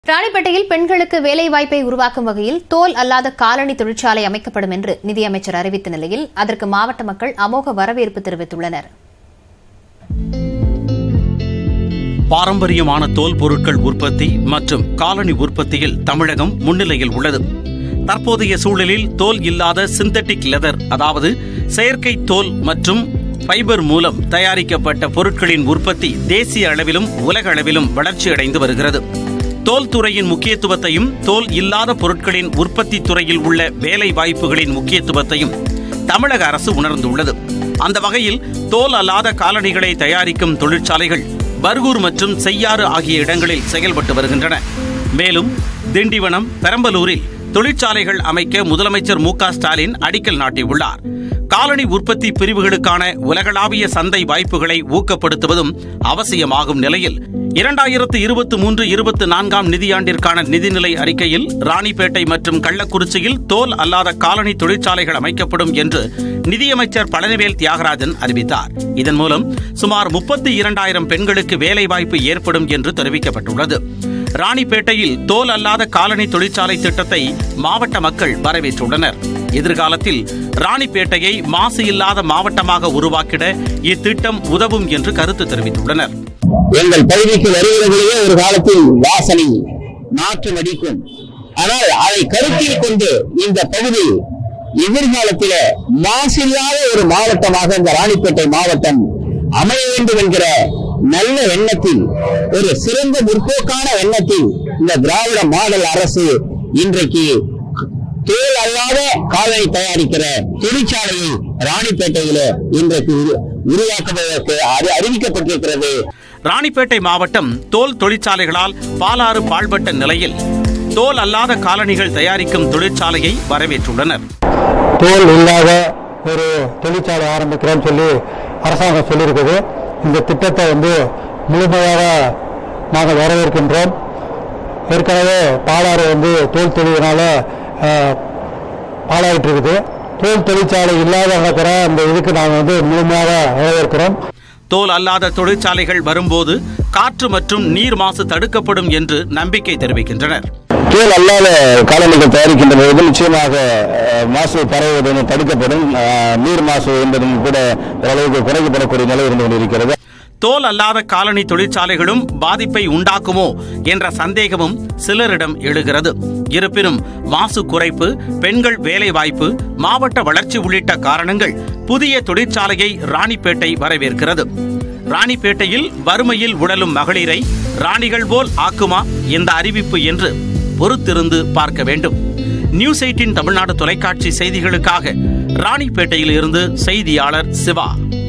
ராணிப்பேட்டையில் பெண்களுக்கு வேலைவாய்ப்பை உருவாக்கும் வகையில் தோல் அல்லாத காலணி தொழிற்சாலை அமைக்கப்படும் என்று நிதியமைச்சர் அறிவித்த நிலையில் அதற்கு மாவட்ட மக்கள் அமோக வரவேற்பு தெரிவித்துள்ளனர் பாரம்பரியமான தோல் பொருட்கள் உற்பத்தி மற்றும் காலணி உற்பத்தியில் தமிழகம் முன்னிலையில் உள்ளது தற்போதைய சூழலில் தோல் இல்லாத சிந்தட்டிக் லெதர் அதாவது செயற்கை தோல் மற்றும் ஃபைபர் மூலம் தயாரிக்கப்பட்ட பொருட்களின் உற்பத்தி தேசிய அளவிலும் உலக அளவிலும் வளர்ச்சியடைந்து வருகிறது தோல் துறையின் முக்கியத்துவத்தையும் தோல் இல்லாத பொருட்களின் உற்பத்தி துறையில் உள்ள வேலை வாய்ப்புகளின் முக்கியத்துவத்தையும் தமிழக அரசு உணர்ந்துள்ளது அந்த வகையில் தோல் அல்லாத காலணிகளை தயாரிக்கும் தொழிற்சாலைகள் பர்கூர் மற்றும் செய்யாறு ஆகிய இடங்களில் செயல்பட்டு வருகின்றன மேலும் திண்டிவனம் பெரம்பலூரில் தொழிற்சாலைகள் அமைக்க முதலமைச்சர் மு க ஸ்டாலின் அடிக்கல் நாட்டியுள்ளார் காலணி உற்பத்தி பிரிவுகளுக்கான உலகளாவிய சந்தை வாய்ப்புகளை ஊக்கப்படுத்துவதும் அவசியமாகும் நிலையில் இரண்டாயிரத்து இருபத்தி மூன்று இருபத்தி நான்காம் நிதியாண்டிற்கான நிதிநிலை அறிக்கையில் ராணிப்பேட்டை மற்றும் கள்ளக்குறிச்சியில் தோல் அல்லாத காலனி தொழிற்சாலைகள் அமைக்கப்படும் என்று நிதியமைச்சர் பழனிவேல் தியாகராஜன் அறிவித்தார் இதன் மூலம் சுமார் முப்பத்தி இரண்டாயிரம் பெண்களுக்கு வேலைவாய்ப்பு ஏற்படும் என்று தெரிவிக்கப்பட்டுள்ளது ராணிப்பேட்டையில் தோல் அல்லாத காலனி தொழிற்சாலை திட்டத்தை மாவட்ட மக்கள் வரவேற்றுள்ளனர் எதிர்காலத்தில் ராணிப்பேட்டையை மாசு இல்லாத மாவட்டமாக உருவாக்கிட இத்திட்டம் உதவும் என்று கருத்து தெரிவித்துள்ளனர் எங்கள் பகுதிக்கு வருகிறவர்களே ஒரு காலத்தில் வாசனை நாற்றம் அடிக்கும் ஆனால் அதை கருத்தில் கொண்டு இந்த பகுதி எதிர்காலத்தில மாசில்லாத ஒரு மாவட்டமாக இந்த ராணிப்பேட்டை மாவட்டம் அமைய வேண்டும் என்கிற நல்ல எண்ணத்தில் ஒரு சிறந்த முற்போக்கான எண்ணத்தில் இந்த திராவிட மாடல் அரசு இன்றைக்கு தோல் அல்லாத காலை தயாரிக்கிற தொழிற்சாலையை ராணிப்பேட்டையில இன்றைக்கு உரு- உருவாக்குவதற்கு அது அறிவிக்கப்பட்டிருக்கிறது ராணிப்பேட்டை மாவட்டம் தோல் தொழிற்சாலைகளால் பாலாறு பாழ்பட்ட நிலையில் தோல் அல்லாத காலணிகள் தயாரிக்கும் தொழிற்சாலையை வரவேற்றுள்ளனர் தோல் இல்லாத ஒரு தொழிற்சாலை ஆரம்பிக்கிறோம்னு சொல்லி அரசாங்கம் சொல்லியிருக்குது இந்த திட்டத்தை வந்து முழுமையாக நாங்கள் வரவேற்கின்றோம் ஏற்கனவே பாலாறு வந்து தோல் தொழிலினால அஹ், பாழாயிட்டு இருக்குது தோல் தொழிற்சாலை இல்லாத நடக்கிற அந்த இதுக்கு நாங்கள் வந்து முழுமையாக வரவேற்கிறோம் தோல் அல்லாத தொழிற்சாலைகள் வரும்போது காற்று மற்றும் நீர் மாசு தடுக்கப்படும் என்று நம்பிக்கை தெரிவிக்கின்றனர் தோல் அல்லாத காலணிகள் தயாரிக்கின்ற போது நிச்சயமாக அஹ், மாசு பரவுவது தடுக்கப்படும் அஹ், நீர் மாசு என்பதும் கூட ஓரளவுக்கு குறைக்கப்படக்கூடிய நிலை இருந்து கொண்டிருக்கிறது தோல் அல்லாத காலனி தொழிற்சாலைகளும் பாதிப்பை உண்டாக்குமோ என்ற சந்தேகமும் சிலரிடம் எழுகிறது இருப்பினும் மாசு குறைப்பு பெண்கள் வேலைவாய்ப்பு மாவட்ட வளர்ச்சி உள்ளிட்ட காரணங்கள் புதிய தொழிற்சாலையை ராணிப்பேட்டை வரவேற்கிறது ராணிப்பேட்டையில் வறுமையில் உழலும் மகளிரை ராணிகள் போல் ஆக்குமா இந்த அறிவிப்பு என்று பொறுத்திருந்து பார்க்க வேண்டும் நியூஸ் எயிட்டின் தமிழ்நாடு தொலைக்காட்சி செய்திகளுக்காக ராணிப்பேட்டையில் இருந்து செய்தியாளர் சிவா